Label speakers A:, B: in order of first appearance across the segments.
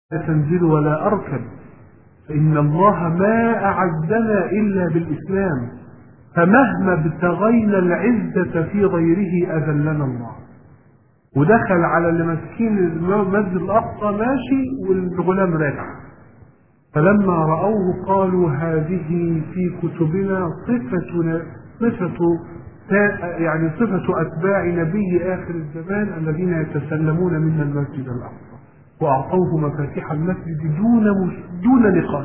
A: تنزل ولا أركب فإن الله ما أعزنا إلا بالإسلام فمهما ابتغينا العزة في غيره أذلنا الله ودخل على اللي ماسكين المسجد الأقصى ماشي والغلام راجع فلما رأوه قالوا هذه في كتبنا صفة صفة يعني صفة أتباع نبي آخر الزمان الذين يتسلمون منا المسجد الأقصى وأعطوه مفاتيح المسجد دون دون نقاش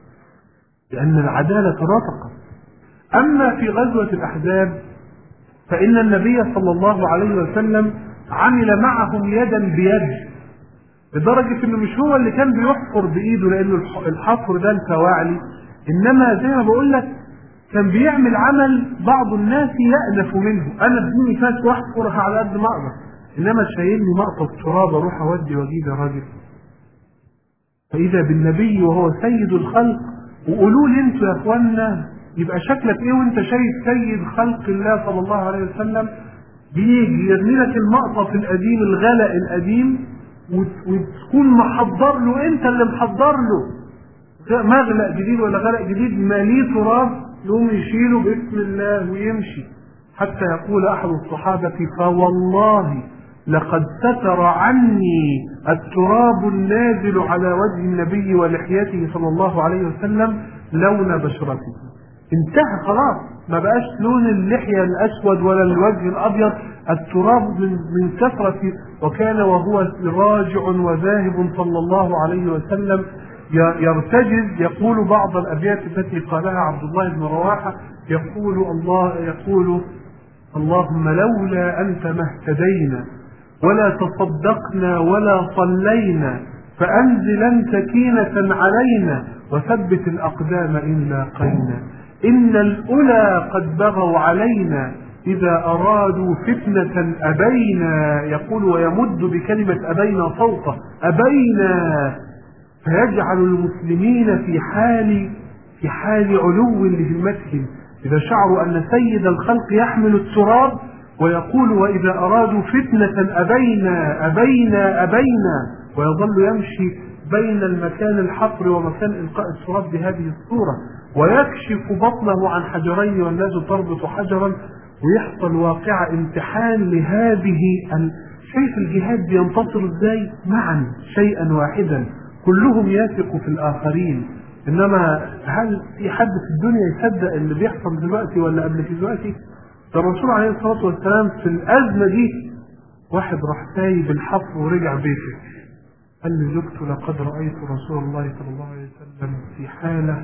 A: لأن العدالة نطقت أما في غزوة الأحزاب فإن النبي صلى الله عليه وسلم عمل معهم يدا بيد لدرجة انه مش هو اللي كان بيحفر بايده لانه الحفر ده الفواعلي انما زي ما بقول لك كان بيعمل عمل بعض الناس يأنف منه انا اديني فاس واحفرها على قد ما اقدر انما شايلني مقطع تراب اروح اودي واجيب يا راجل فاذا بالنبي وهو سيد الخلق وقولوا لي انتوا يا اخوانا يبقى شكلك ايه وانت شايف سيد خلق الله صلى الله عليه وسلم بيجي يرمي لك المقطف القديم الغلق القديم وتكون محضر له انت اللي محضر له مغلق جديد ولا غلق جديد ماليه تراب يقوم يشيله باسم الله ويمشي حتى يقول احد الصحابه فوالله لقد ستر عني التراب النازل على وجه النبي ولحيته صلى الله عليه وسلم لون بشرته انتهى خلاص ما بقاش لون اللحية الأسود ولا الوجه الأبيض التراب من, من كثرة وكان وهو راجع وذاهب صلى الله عليه وسلم يرتجز يقول بعض الأبيات التي قالها عبد الله بن رواحة يقول الله يقول اللهم لولا أنت ما اهتدينا ولا تصدقنا ولا صلينا فأنزلا سكينة علينا وثبت الأقدام إن لاقينا إن الأولى قد بغوا علينا إذا أرادوا فتنة أبينا يقول ويمد بكلمة أبينا صوته أبينا فيجعل المسلمين في حال في حال علو لهمتهم إذا شعروا أن سيد الخلق يحمل التراب ويقول وإذا أرادوا فتنة أبينا أبينا أبينا ويظل يمشي بين المكان الحفر ومكان إلقاء التراب بهذه الصورة ويكشف بطنه عن حجرين والناس تربط حجرا ويحصل واقع امتحان لهذه شايف الجهاد بينتصر ازاي معا شيئا واحدا كلهم يثق في الاخرين انما هل في حد في الدنيا يصدق اللي بيحصل دلوقتي ولا قبل في دلوقتي ده الرسول عليه الصلاه والسلام في الازمه دي واحد راح سايب الحفر ورجع بيته قال لي زوجته لقد رايت رسول الله صلى الله عليه وسلم في حاله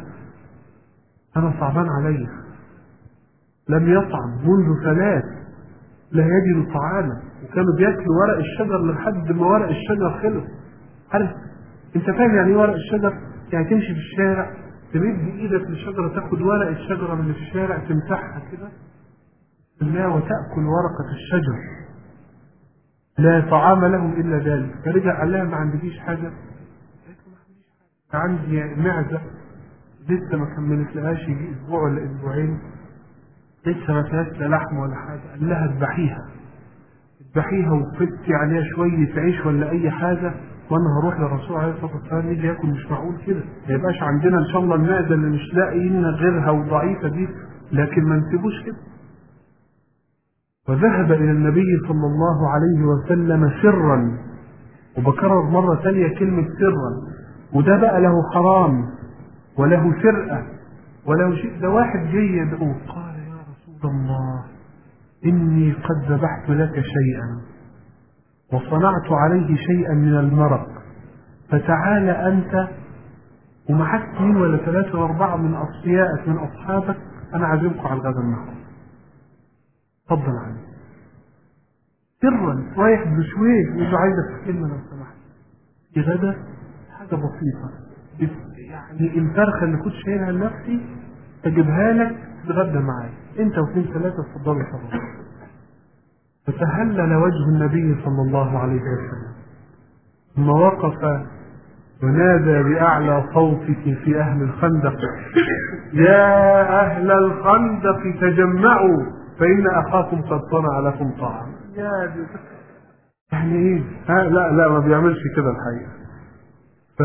A: أنا صعبان علي لم يطعم منذ ثلاث لا يجد طعاما وكانوا بياكلوا ورق الشجر لحد ما ورق الشجر خلص عارف انت فاهم يعني ايه ورق الشجر؟ يعني تمشي في الشارع تمد ايدك للشجره تاخد ورق الشجره من الشارع تمسحها كده لا وتاكل ورقه الشجر لا طعام لهم الا ذلك فرجع قال لها ما عندكيش حاجه عندي معزه لسه ما كملتلهاش يجي اسبوع ولا اسبوعين لسه ما فيهاش لا لحم ولا حاجه قال لها اذبحيها اذبحيها وفتي عليها شويه عيش ولا اي حاجه وانا هروح للرسول عليه الصلاه والسلام يجي ياكل مش معقول كده ما يبقاش عندنا ان شاء الله المعده اللي مش لاقيين غيرها وضعيفه دي لكن ما نسيبوش كده وذهب الى النبي صلى الله عليه وسلم سرا وبكرر مره ثانيه كلمه سرا وده بقى له حرام وله سرقة وله شيء ده واحد جاي يدعوه قال يا رسول الله إني قد ذبحت لك شيئا وصنعت عليه شيئا من المرق فتعال أنت ومعك اثنين ولا ثلاثة ولا أربعة من أصفيائك من أصحابك أنا عازمكم على الغداء النهارده اتفضل عني سرا رايح بشويه يقول له عايزك كلمة لو سمحت في غدا حاجة بسيطة يعني الفرخة اللي كنت شايلها لنفسي اجيبها لك تتغدى معايا انت واثنين ثلاثة اتفضلوا طبعا فتهلل وجه النبي صلى الله عليه وسلم ثم وقف ونادى بأعلى صوته في أهل الخندق يا أهل الخندق تجمعوا فإن أخاكم قد صنع لكم طعام يا يعني إيه؟ ها لا لا ما بيعملش كده الحقيقة ف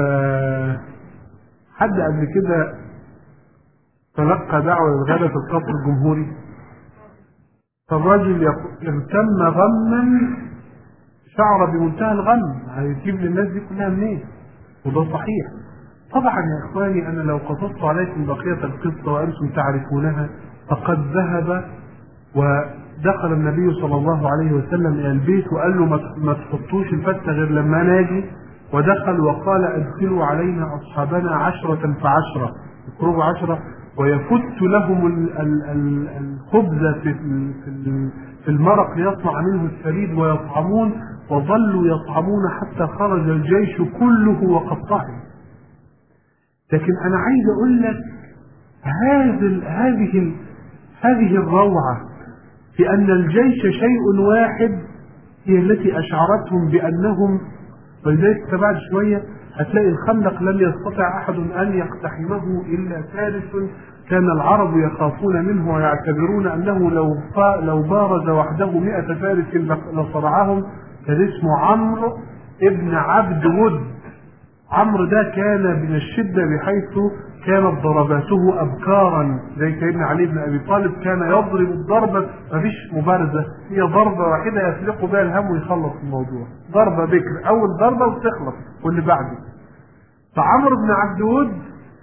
A: حد قبل كده تلقى دعوة للغدا في القصر الجمهوري فالراجل يق- اغتم غما شعر بمنتهى الغم هيجيب للناس دي كلها منين وده صحيح طبعا يا اخواني انا لو قصصت عليكم بقية القصة وانتم تعرفونها فقد ذهب ودخل النبي صلى الله عليه وسلم الى البيت وقال له ما- ما تحطوش الفتة غير لما ناجي ودخل وقال ادخلوا علينا اصحابنا عشرة فعشرة يخرجوا عشرة ويفت لهم ال- ال- ال- الخبز في ال- في ال- في المرق ليصنع منه الثريد ويطعمون وظلوا يطعمون حتى خرج الجيش كله وقد طعم لكن انا عايز اقول لك هذا ال- هذه ال- هذه الروعه في ان الجيش شيء واحد هي التي اشعرتهم بانهم ولذلك أنت بعد شويه هتلاقي الخندق لم يستطع احد ان يقتحمه الا فارس كان العرب يخافون منه ويعتبرون انه لو فا- لو بارز وحده مئة فارس لصرعهم كان اسمه عمرو ابن عبد ود عمرو ده كان من الشدة بحيث كانت ضرباته أبكارا زي سيدنا علي بن أبي طالب كان يضرب الضربة مفيش مبارزة هي ضربة واحدة يسلق بها الهم ويخلص الموضوع ضربة بكر أول ضربة وتخلص واللي بعده فعمرو بن عبد ود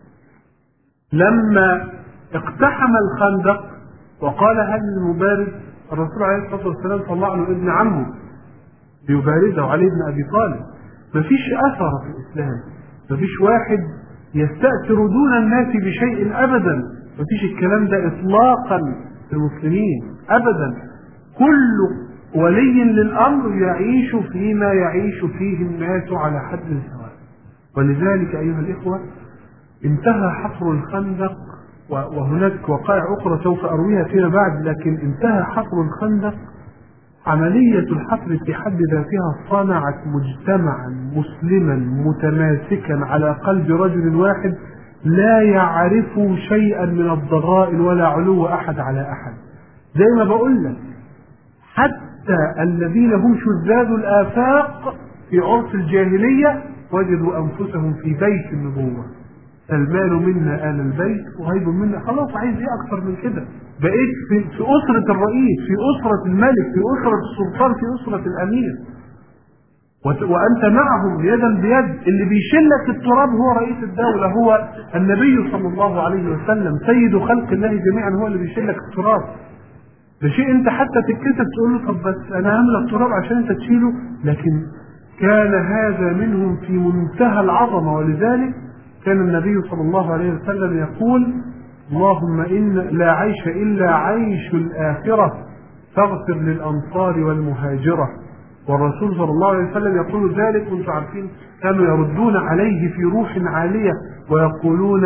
A: لما اقتحم الخندق وقال هل المبارز الرسول عليه الصلاة والسلام طلع له ابن عمه ليبارزه علي بن أبي طالب مفيش أثر في الإسلام مفيش واحد يستأثر دون الناس بشيء أبدا مفيش الكلام ده إطلاقا في المسلمين أبدا كل ولي للأمر يعيش فيما يعيش فيه الناس على حد سواء ولذلك أيها الإخوة انتهى حفر الخندق و- وهناك وقائع أخرى سوف أرويها فيما بعد لكن انتهى حفر الخندق عملية الحفر في حد ذاتها صنعت مجتمعا مسلما متماسكا على قلب رجل واحد لا يعرف شيئا من الضغائن ولا علو أحد على أحد زي ما بقول لك حتى الذين هم شذاذ الآفاق في عرف الجاهلية وجدوا أنفسهم في بيت النبوة سلمان منا آل البيت وهيب منا خلاص عايز ايه أكتر من كده بقيت في, في أسرة الرئيس في أسرة الملك في أسرة السلطان في أسرة الأمير وت- وأنت معهم يدا بيد اللي بيشلك التراب هو رئيس الدولة هو النبي صلى الله عليه وسلم سيد خلق الله جميعا هو اللي بيشلك التراب ده شيء انت حتى تتكسف تقول له طب بس انا هملى التراب عشان انت تشيله لكن كان هذا منهم في منتهى العظمه ولذلك كان النبي صلى الله عليه وسلم يقول اللهم ان لا عيش الا عيش الاخره فاغفر للانصار والمهاجره والرسول صلى الله عليه وسلم يقول ذلك وانتم عارفين كانوا يردون عليه في روح عاليه ويقولون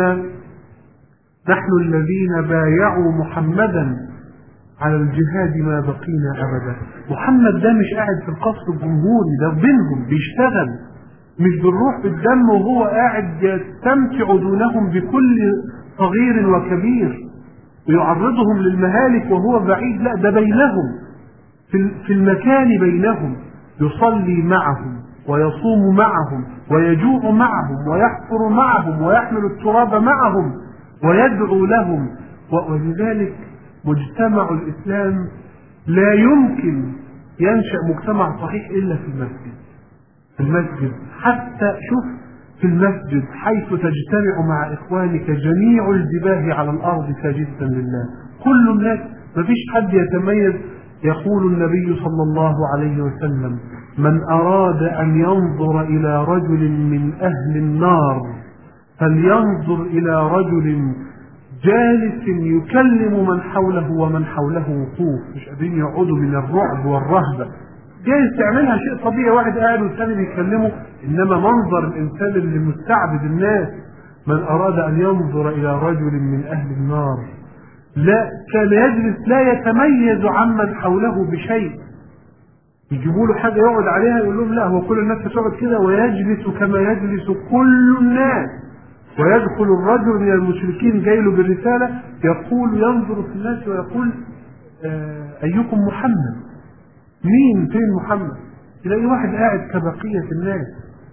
A: نحن الذين بايعوا محمدا على الجهاد ما بقينا ابدا محمد ده مش قاعد في القصر الجمهوري ده بينهم بيشتغل مش بالروح بالدم وهو قاعد يستمتع دونهم بكل صغير وكبير ويعرضهم للمهالك وهو بعيد لا ده بينهم في في المكان بينهم يصلي معهم ويصوم معهم ويجوع معهم ويحفر معهم ويحمل التراب معهم ويدعو لهم ولذلك مجتمع الإسلام لا يمكن ينشأ مجتمع صحيح إلا في المسجد في المسجد حتى شوف في المسجد حيث تجتمع مع إخوانك جميع الجباه على الأرض ساجدا لله كل الناس مفيش حد يتميز يقول النبي صلى الله عليه وسلم من أراد أن ينظر إلى رجل من أهل النار فلينظر إلى رجل جالس يكلم من حوله ومن حوله وقوف مش قادرين يقعدوا من الرعب والرهبة جايز تعملها شيء طبيعي واحد قاعد والثاني بيكلمه انما منظر الانسان اللي مستعبد الناس من اراد ان ينظر الى رجل من اهل النار لا كان يجلس لا يتميز عمن حوله بشيء يجيبوا له حاجه يقعد عليها يقول لهم لا هو كل الناس هتقعد كده ويجلس كما يجلس كل الناس ويدخل الرجل من المشركين جاي له بالرساله يقول ينظر في الناس ويقول آه ايكم محمد مين فين محمد تلاقي واحد قاعد كبقية الناس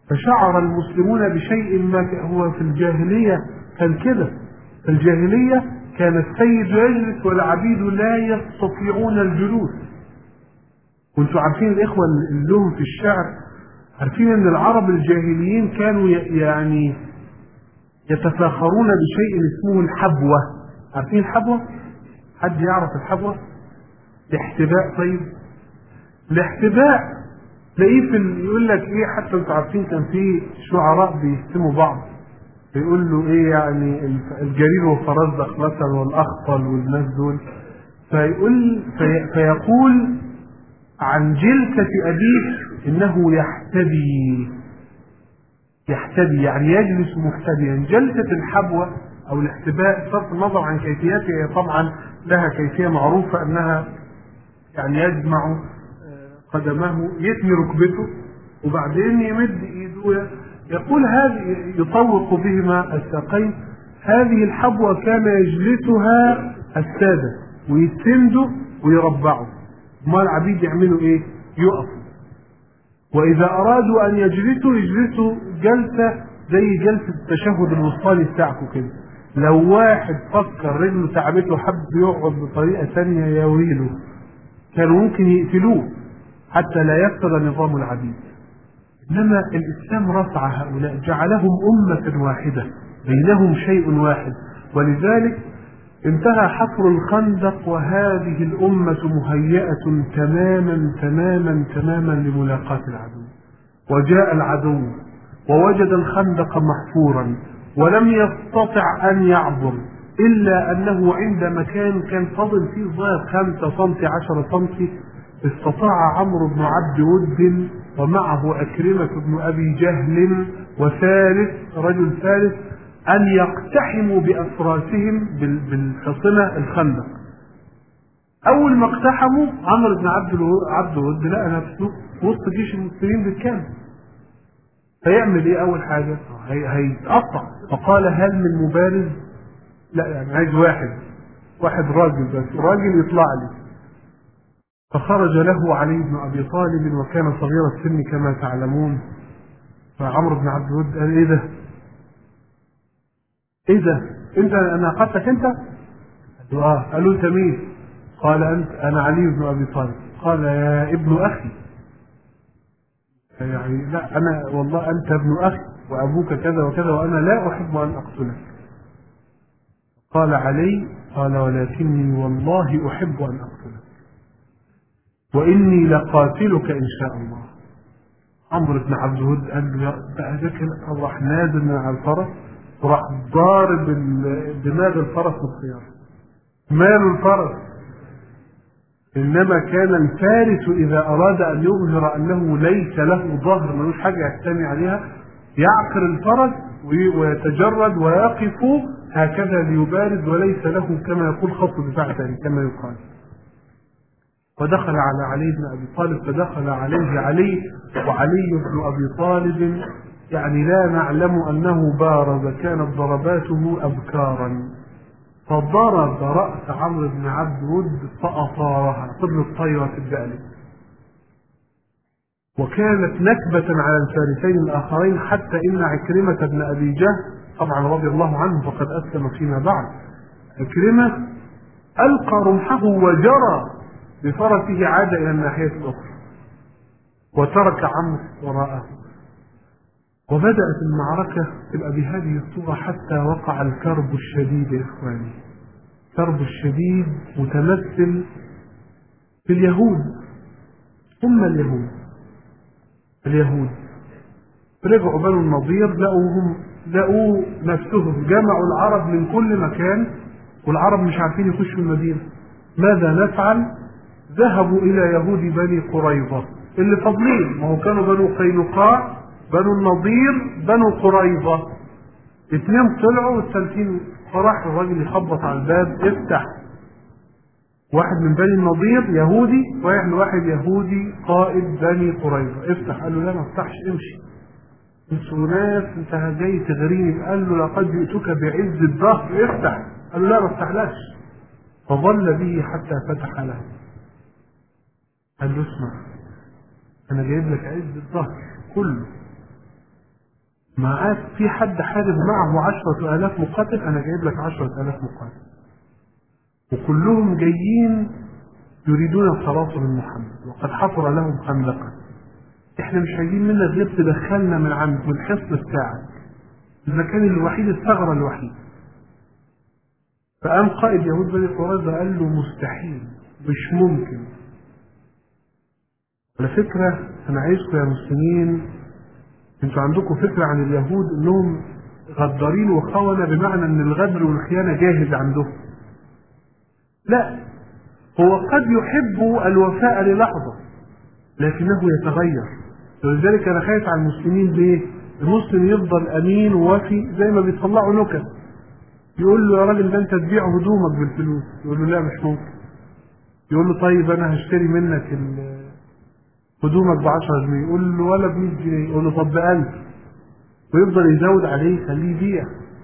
A: فشعر المسلمون بشيء ما هو في الجاهلية كان كده في الجاهلية كان السيد يجلس والعبيد لا يستطيعون الجلوس وانتم عارفين الإخوة اللي لهم في الشعر عارفين ان العرب الجاهليين كانوا يعني يتفاخرون بشيء اسمه الحبوة عارفين الحبوة؟ حد يعرف الحبوة؟ الاحتباء طيب الاحتباء تلاقيه في يقول لك ايه حتى انتوا عارفين كان في شعراء بيشتموا بعض فيقول له ايه يعني الجرير والفرزدق مثلا والاخطل والناس دول فيقول في فيقول عن جلسة أبيه إنه يحتبي يحتبي يعني يجلس محتبيا جلسة الحبوة أو الاحتباء بصرف النظر عن كيفيتها هي طبعا لها كيفية معروفة أنها يعني يجمع قدمه يثني ركبته وبعدين يمد ايده يقول هذه يطوق بهما الساقين هذه الحبوة كان يجلسها السادة ويسندوا ويربعوا ما العبيد يعملوا ايه يقفوا واذا ارادوا ان يجلسوا يجلسوا جلسة زي جلسة التشهد الوسطاني بتاعكم كده لو واحد فكر رجله تعبته حب يقعد بطريقة ثانية يا ويله كانوا ممكن يقتلوه حتى لا يفسد نظام العبيد إنما الإسلام رفع هؤلاء جعلهم أمة واحدة بينهم شيء واحد ولذلك انتهى حفر الخندق وهذه الأمة مهيئة تماما تماما تماما لملاقاة العدو وجاء العدو ووجد الخندق محفورا ولم يستطع أن يعبر إلا أنه عند مكان كان فضل فيه ظاهر خمسة سنتي عشرة سنتي استطاع عمرو بن عبد ود ومعه أكرمة بن أبي جهل وثالث رجل ثالث أن يقتحموا بأفراسهم بالحصنة الخندق أول ما اقتحموا عمرو بن عبد عبد ود لقى نفسه في وسط جيش المسلمين بالكامل فيعمل ايه اول حاجه هي هيتقطع فقال هل من مبارز لا يعني عايز واحد واحد راجل بس راجل يطلع لي فخرج له علي بن ابي طالب وكان صغير السن كما تعلمون فعمرو بن عبد الود قال ايه ده؟ ايه ده؟ انت انا اخذتك انت؟ قال اه قالوا انت مين؟ قال انت انا علي بن ابي طالب قال يا ابن اخي يعني لا انا والله انت ابن اخي وابوك كذا وكذا وانا لا احب ان اقتلك قال علي قال ولكني والله احب ان اقتلك واني لقاتلك ان شاء الله عمرو بن عبد الود قال له بقى ده كده راح نازل من على الفرس وراح ضارب دماغ الفرس بالخيار مال الفرس انما كان الفارس اذا اراد ان يظهر انه ليس له ظهر ملوش حاجه يحتمي عليها يعقر الفرس ويتجرد ويقف هكذا ليبارز وليس له كما يقول خط دفاع ثاني كما يقال فدخل على علي بن ابي طالب فدخل عليه علي وعلي بن ابي طالب يعني لا نعلم انه بارز كانت ضرباته ابكارا فضرب رأس عمرو بن عبد ود فأطارها طبل الطيرة في الدالة وكانت نكبة على الفارسين الآخرين حتى إن عكرمة بن أبي جهل طبعا رضي الله عنه فقد أسلم فيما بعد عكرمة ألقى رمحه وجرى بفرسه عاد إلى الناحية الأخرى وترك عمرو وراءه وبدأت المعركة تبقى بهذه الصورة حتى وقع الكرب الشديد يا إخواني الكرب الشديد متمثل في اليهود هم اليهود اليهود رجعوا بنو النضير لقوهم لقوا نفسهم جمعوا العرب من كل مكان والعرب مش عارفين يخشوا المدينة ماذا نفعل ذهبوا إلى يهود بني قريظة اللي فاضلين ما هو كانوا بنو قينقاع بنو النضير بنو قريظة اثنين طلعوا والثالثين فراح الراجل يخبط على الباب افتح واحد من بني النضير يهودي واحد واحد يهودي قائد بني قريظة افتح قال له لا ما افتحش امشي انتوا ناس انت جاي تغريني قال له لقد جئتك بعز الظهر افتح قال له لا ما افتحلاش فظل به حتى فتح له قال له اسمع انا جايب لك عز الظهر كله معاك في حد حارب معه عشرة آلاف مقاتل أنا جايب لك عشرة آلاف مقاتل وكلهم جايين يريدون الخلاص من محمد وقد حفر لهم خندقا احنا مش عايزين منك غير تدخلنا من عند من الحصن بتاعك المكان الوحيد الثغرة الوحيد فقام قائد يهود بني قريظة قال له مستحيل مش ممكن على فكرة أنا عايزكم يا مسلمين انتوا عندكم فكرة عن اليهود انهم غدارين وخونة بمعنى ان الغدر والخيانة جاهز عندهم لا هو قد يحب الوفاء للحظة لكنه يتغير ولذلك انا خايف على المسلمين ليه المسلم يفضل امين ووفي زي ما بيطلعوا نكت يقول له يا راجل ده انت تبيع هدومك بالفلوس يقول له لا مش ممكن يقول له طيب انا هشتري منك ال- هدومك ب 10 جنيه يقول له ولا ب 100 جنيه يقول له طب ب 1000 ويفضل يزود عليه يخليه يبيع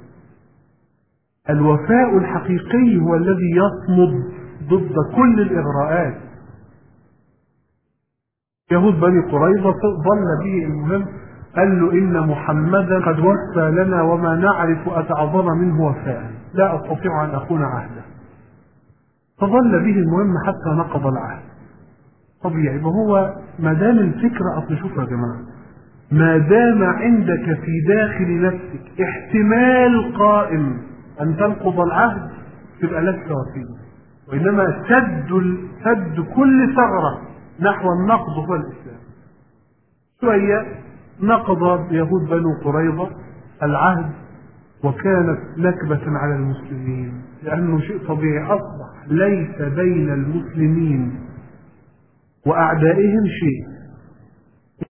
A: الوفاء الحقيقي هو الذي يصمد ضد كل الإغراءات يهود بني قريظة ظل به المهم قال له إن محمدا قد وفى لنا وما نعرف أتعظم منه وفاء لا أستطيع أن أكون عهدا فظل به المهم حتى نقض العهد طبيعي وهو ما دام الفكرة أصل شوفوا يا جماعة ما دام عندك في داخل نفسك احتمال قائم أن تنقض العهد تبقى لست وفيا وإنما سد ال- سد كل ثغرة نحو النقض هو الإسلام شوية نقض يهود بنو قريظة العهد وكانت نكبة على المسلمين لأنه شيء طبيعي أصبح ليس بين المسلمين وأعدائهم شيء